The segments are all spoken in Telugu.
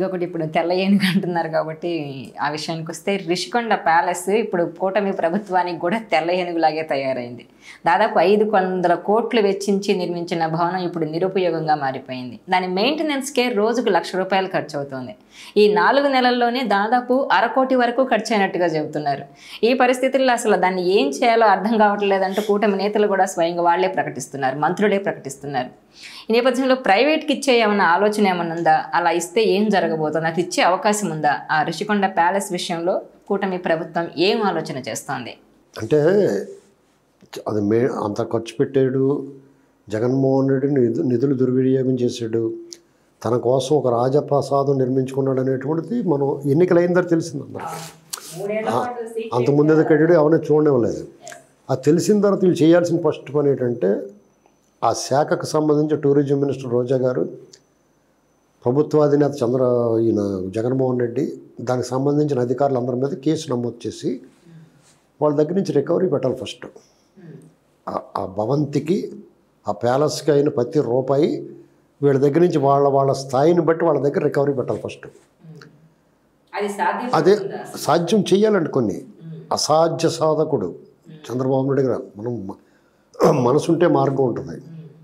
ఇంకొకటి ఇప్పుడు తెల్ల ఏనుగు అంటున్నారు కాబట్టి ఆ విషయానికి వస్తే రిషికొండ ప్యాలెస్ ఇప్పుడు కూటమి ప్రభుత్వానికి కూడా తెల్ల ఏనుగులాగే తయారైంది దాదాపు ఐదు వందల కోట్లు వెచ్చించి నిర్మించిన భవనం ఇప్పుడు నిరుపయోగంగా మారిపోయింది దాని మెయింటెనెన్స్కే రోజుకు లక్ష రూపాయలు ఖర్చు అవుతుంది ఈ నాలుగు నెలల్లోనే దాదాపు అరకోటి వరకు ఖర్చు అయినట్టుగా చెబుతున్నారు ఈ పరిస్థితుల్లో అసలు దాన్ని ఏం చేయాలో అర్థం కావట్లేదంటూ కూటమి నేతలు కూడా స్వయంగా వాళ్లే ప్రకటిస్తున్నారు మంత్రులే ప్రకటిస్తున్నారు ఈ నేపథ్యంలో ప్రైవేట్కి ఇచ్చే ఏమన్నా ఆలోచన ఏమన్నా ఉందా అలా ఇస్తే ఏం జరగబోతుంది అది ఇచ్చే అవకాశం ఉందా ఆ ఋషికొండ ప్యాలెస్ విషయంలో కూటమి ప్రభుత్వం ఏం ఆలోచన చేస్తోంది అంటే అది మే అంత ఖర్చు పెట్టాడు జగన్మోహన్ రెడ్డి నిధు నిధులు దుర్వినియోగం చేశాడు తన కోసం ఒక రాజప్రసాదం నిర్మించుకున్నాడు అనేటువంటిది మనం ఎన్నికలైన తర్వాత తెలిసింది అందరూ అంతకుముందు కట్టాడు ఎవరిని చూడనివ్వలేదు అది తెలిసిన తర్వాత వీళ్ళు చేయాల్సిన ఫస్ట్ పని ఏంటంటే ఆ శాఖకు సంబంధించి టూరిజం మినిస్టర్ రోజా గారు ప్రభుత్వాధినేత చంద్ర ఈయన జగన్మోహన్ రెడ్డి దానికి సంబంధించిన అధికారులందరి మీద కేసు నమోదు చేసి వాళ్ళ దగ్గర నుంచి రికవరీ పెట్టాలి ఫస్ట్ ఆ- ఆ భవంతికి ఆ ప్యాలెస్కి అయిన ప్రతి రూపాయి వీళ్ళ దగ్గర నుంచి వాళ్ళ వాళ్ళ స్థాయిని బట్టి వాళ్ళ దగ్గర రికవరీ పెట్టాలి ఫస్ట్ అది అదే సాధ్యం చేయాలండి కొన్ని అసాధ్య సాధకుడు చంద్రబాబు నాయుడు గారు మనం మ- మనసుంటే మార్గం ఉంటుంది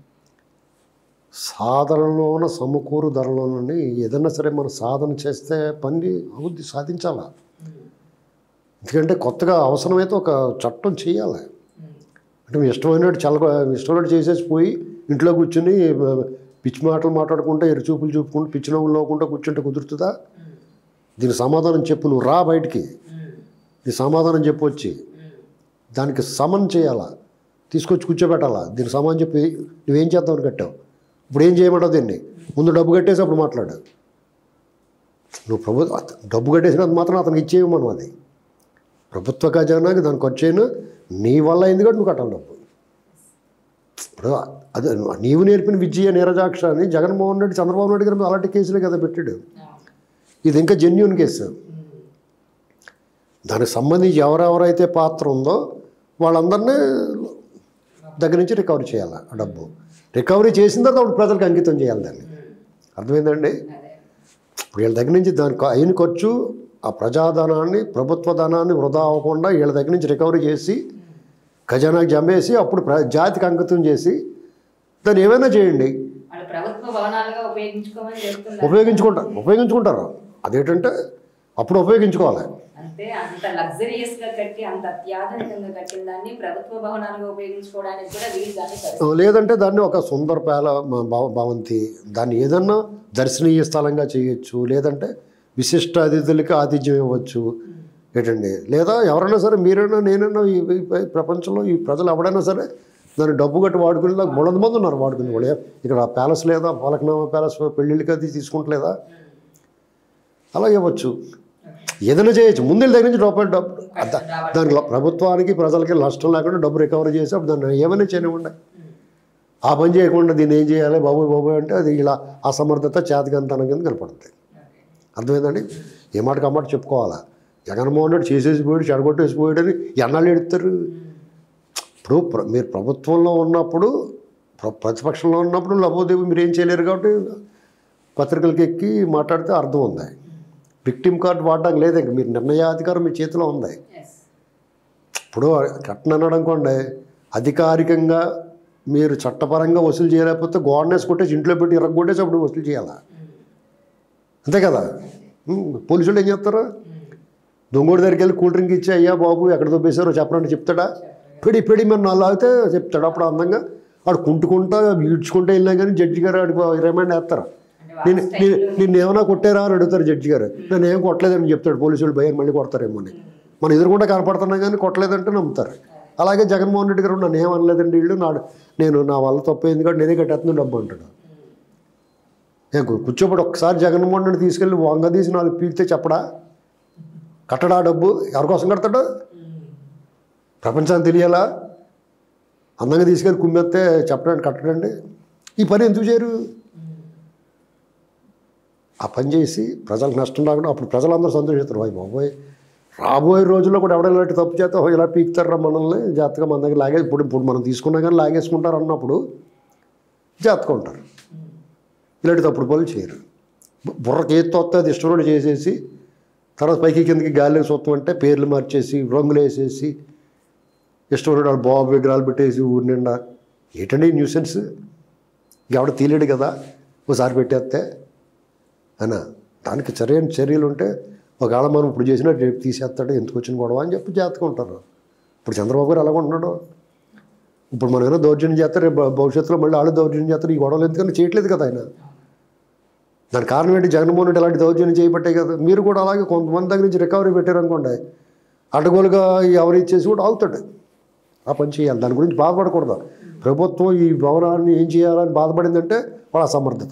సాధనలోన సమకూరు ధరలోనని ఏదన్నా సరే మనం సాధన చేస్తే పని అవుద్ది సాధించాలా ఎందుకంటే కొత్తగా అవసరమైతే ఒక చట్టం చేయాలి అంటే మీ ఇష్టమైనట్టు చల్ల ఇష్టమైనట్టు చేసేసి పోయి ఇంట్లో కూర్చుని ఆ, పిచ్చి మాటలు మాట్లాడుకుంటే ఎరు చూపులు చూపుకుంటూ పిచ్చి నవ్వులు నవ్వుకుంటూ కూర్చుంటే కుదురుతుందా దీనికి సమాధానం చెప్పు నువ్వు రా బయటికి నీ సమాధానం చెప్పు వచ్చి దానికి సమన్ చేయాలా తీసుకొచ్చి కూర్చోబెట్టాలా దీనికి సమాధానం చెప్పి నువ్వేం చేద్దామని కట్టావు ఇప్పుడు ఏం చేయమంటావు దీన్ని ముందు డబ్బు కట్టేసి అప్పుడు మాట్లాడు నువ్వు ప్రభు డబ్బు కట్టేసినంత మాత్రం అతనికి ఇచ్చేవి మనం అది ప్రభుత్వ ఖజానాకి దానికి వచ్చేను నీ వల్ల అయింది కాబట్టి నువ్వు కట్టాలి డబ్బు ఇప్పుడు అదే నీవు నేర్పిన విద్య నీరజాక్ష అని జగన్మోహన్ రెడ్డి చంద్రబాబు నాయుడు గారు అలాంటి కేసులే కదా పెట్టాడు ఇది ఇంకా జెన్యున్ కేసు దానికి సంబంధించి ఎవరెవరైతే పాత్ర ఉందో వాళ్ళందరినీ దగ్గర నుంచి రికవరీ చేయాలి ఆ డబ్బు రికవరీ చేసిన తర్వాత అప్పుడు ప్రజలకు అంకితం చేయాలి దాన్ని అర్థమైందండి ఇప్పుడు వీళ్ళ దగ్గర నుంచి దానికి అయిన ఖర్చు ఆ ప్రజాధనాన్ని ప్రభుత్వ ధనాన్ని వృధా అవ్వకుండా వీళ్ళ దగ్గర నుంచి రికవరీ చేసి ఖజానాకి జమేసి అప్పుడు ప్ర జాతికి అంకితం చేసి దాన్ని ఏమైనా చేయండి వాళ్ళు ప్రభుత్వ భవనాలుగా ఉపయోగించుకోమని చెప్తున్నారు ఉపయోగించుకుంటారు ఉపయోగించుకుంటారు అదేంటంటే అప్పుడు ఉపయోగించుకోవాలి అంతే అంత లగ్జరియస్ గా కట్టి అంత అత్యాధునికంగా కట్టిన దాన్ని ప్రభుత్వ భవనాలుగా ఉపయోగించుకోవడానికి కూడా వీలు కానీ పరిస్థితి. లేదంటే దాన్ని ఒక సుందర పేల మ- భవ- భవంతి దాన్ని ఏదన్నా దర్శనీయ స్థలంగా చేయొచ్చు లేదంటే విశిష్ట అతిథులకి ఆతిథ్యం ఇవ్వచ్చు ఏంటండి లేదా ఎవరైనా సరే మీరైనా నేనైనా ఈ ఈ ప్రపంచంలో ఈ ప్రజలు ఎవడైనా సరే దాన్ని డబ్బు కట్టి వాడుకునే మూడు మంది ఉన్నారు వాడుకునే వాళ్ళు ఇక్కడ ప్యాలెస్ లేదా పాలకనామా ప్యాలెస్ పెళ్ళిళ్ళకి అది తీసుకుంటలేదా అలా ఇవ్వచ్చు ఏదైనా చేయొచ్చు ముందు వీళ్ళ దగ్గర నుంచి రూపాయలు డబ్బు దా- దానికి ప్రభుత్వానికి ప్రజలకి నష్టం లేకుండా డబ్బు రికవరీ చేసి అప్పుడు దాన్ని ఏమైనా చేయనివ్వండి ఆ పని చేయకుండా దీన్ని ఏం చేయాలి బాబు బాబు అంటే అది ఇలా అసమర్థత చేతకంతనం కింద కనపడుతుంది అర్థమైందండి ఏ మాటకు ఆ మాట చెప్పుకోవాలా జగన్మోహన్ రెడ్డి చేసేసి పోయాడు చెడగొట్టేసి పోయాడని ఎన్నాళ్ళు ఎడుతారు ఇప్పుడు ప్ర- మీరు ప్రభుత్వంలో ఉన్నప్పుడు ప్ర- ప్రతిపక్షంలో ఉన్నప్పుడు లబోదేవి మీరు ఏం చేయలేరు కాబట్టి పత్రికలకి ఎక్కి మాట్లాడితే అర్థం ఉంది విక్టిమ్ కార్డు వాడడానికి లేదు ఇంక మీరు నిర్ణయాధికారం మీ చేతిలో ఉంది Yes. ఇప్పుడు కట్న అనుకోండి అధికారికంగా మీరు చట్టపరంగా వసూలు చేయలేకపోతే గవర్నెన్స్ కొట్టేసి ఇంట్లో పెట్టి ఇరగ కొట్టేసి అప్పుడు వసూలు చేయాలా అంతే కదా ఉమ్, పోలీసులు ఏం చేస్తారు దొంగోడి దగ్గరికి వెళ్ళి కూల్ డ్రింక్ ఇచ్చి అయ్యా బాబు ఎక్కడ దొబ్బేశారో చెప్పరంటే చెప్తాడా పెడి పెడి మరి నాలుగు ఆగితే చెప్తాడు అప్పుడు అందంగా వాడు కుంటుకుంటా ఈడ్చుకుంటూ వెళ్ళినా కానీ జడ్జి గారు వాడికి రిమైండ్ వేస్తారు నేను నేను నిన్ను ఏమైనా కొట్టారా అని అడుగుతారు జడ్జి గారు నేను ఏం కొట్టలేదని చెప్తాడు పోలీసులు భయం మళ్ళీ కొడతారేమో అని మన ఎదురుకుండా కనపడుతున్నా కానీ కొట్టలేదంటే నమ్ముతారు అలాగే జగన్మోహన్ రెడ్డి గారు నన్ను ఏమనలేదండి వీళ్ళు నాడు నేను నా వల్ల తప్పైంది కాబట్టి నేనే కట్టేస్తున్నాను డబ్బు అంటాడు నేను కు- కూర్చోబడి ఒక్కసారి జగన్మోహన్ రెడ్డి తీసుకెళ్ళి వంగ తీసి నాలుగు పీకితే చెప్పడా కట్టడా డబ్బు ఎవరి కోసం కడతాడు ప్రపంచానికి తెలియాలా అందంగా తీసుకెళ్ళి కుమ్మెత్తే చెప్పడానికి కట్టడండి ఈ పని ఎందుకు చేయరు ఆ పని చేసి ప్రజలకు నష్టం రాకుండా అప్పుడు ప్రజలందరూ సంతోషిస్తారు అయ్యి బాబోయ్ రాబోయే రోజుల్లో కూడా ఎవడైనా ఇలాంటి తప్పు చేస్తే "ఓ, ఇలా పీకుతారా మనల్ని జాగ్రత్తగా మన దగ్గర లాగే ఇప్పుడు ఇప్పుడు మనం తీసుకున్నా కానీ లాగేసుకుంటారు అన్నప్పుడు జాగ్రత్తగా ఉంటారు ఇలాంటి తప్పుడు పనులు చేయరు బు- బుర్రకి ఏది తోస్తే అది ఇష్టం చేసేసి తర్వాత పైకి కిందకి గాలికి సొత్తం అంటే పేర్లు మార్చేసి రంగులు వేసేసి ఇష్టం వాళ్ళు బాబు విగ్రహాలు పెట్టేసి ఊరి నిండా ఏంటండి న్యూసెన్స్ ఎవడ తీలేడు కదా ఒకసారి పెట్టేస్తే అనా దానికి సరైన చర్యలు ఉంటే ఒకవేళ మనం ఇప్పుడు చేసినా రేపు తీసేస్తాడు ఎందుకు వచ్చిన గొడవ అని చెప్పి జాతకం ఉంటారు ఇప్పుడు చంద్రబాబు గారు ఎలాగుంటున్నాడు ఇప్పుడు మనం ఏదో దౌర్జన్యం చేస్తారు రేపు భవిష్యత్తులో మళ్ళీ వాళ్ళు దౌర్జన్యం చేస్తారు ఈ గొడవలు ఎందుకని చేయట్లేదు కదా ఆయన దాని కారణం ఏంటి జగన్మోహన్ రెడ్డి అలాంటి దౌర్జన్యం చేయబట్టే కదా మీరు కూడా అలాగే కొంతమంది దగ్గర నుంచి రికవరీ పెట్టారనుకోండి అడ్డగోలుగా ఎవరు ఇచ్చేసి కూడా ఆగుతాడు ఆ పని చేయాలి దాని గురించి బాధపడకూడదు ప్రభుత్వం ఈ భవనాన్ని ఏం చేయాలని బాధపడిందంటే వాళ్ళ అసమర్థత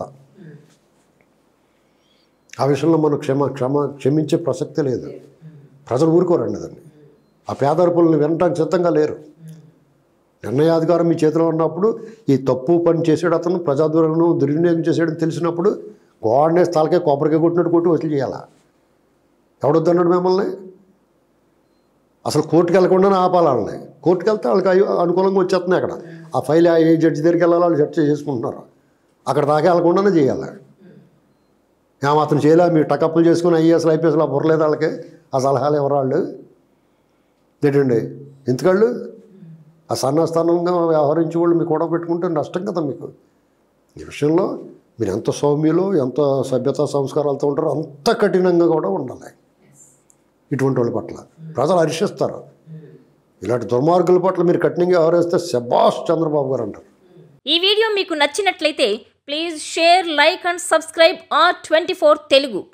ఆ విషయంలో మనం క్షమ క్షమ క్షమించే ప్రసక్తే లేదు ప్రజలు ఊరుకోరండి దాన్ని ఆ పేదరిపులను వినటానికి సిద్ధంగా లేరు నిర్ణయాధికారం మీ చేతిలో ఉన్నప్పుడు ఈ తప్పు పని చేసాడు అతను ప్రజాదూరను దుర్వినియోగం చేసాడని తెలిసినప్పుడు గోడనే స్థలకే కొబ్బరికాయ కొట్టినట్టు కొట్టి వసూలు చేయాలా ఎవడొద్దన్నాడు మిమ్మల్ని అసలు కోర్టుకు వెళ్ళకుండానే ఆపాలి వాళ్ళని కోర్టుకు వెళ్తే వాళ్ళకి అయ్యో అనుకూలంగా వచ్చేస్తున్నాయి అక్కడ ఆ ఫైల్ ఏ జడ్జి దగ్గరికి వెళ్ళాలి వాళ్ళు జడ్జి చేసుకుంటున్నారు అక్కడ దాకా వెళ్ళకుండానే చేయాలి ఏమాత్రం చేయలే మీరు టకప్పులు చేసుకుని ఐఏఎస్లు ఐపీఎస్లు ఆ బుర్రలేదు వాళ్ళకి ఆ సలహాలు ఎవరు వాళ్ళు ఏంటండి ఎందుకళ్ళు ఆ సన్నస్థానంగా వ్యవహరించి వాళ్ళు మీకు కూడా పెట్టుకుంటే నష్టం కదా మీకు ఈ విషయంలో మీరు ఎంత సౌమ్యులు ఎంత సభ్యత సంస్కారాలతో ఉంటారో అంత కఠినంగా కూడా ఉండాలి ఇటువంటి వాళ్ళ పట్ల ప్రజలు హర్షిస్తారు ఇలాంటి దుర్మార్గుల పట్ల మీరు కఠినంగా వ్యవహరిస్తే శబాష్ చంద్రబాబు గారు అంటారు ఈ వీడియో మీకు నచ్చినట్లయితే please share like and subscribe R twenty Telugu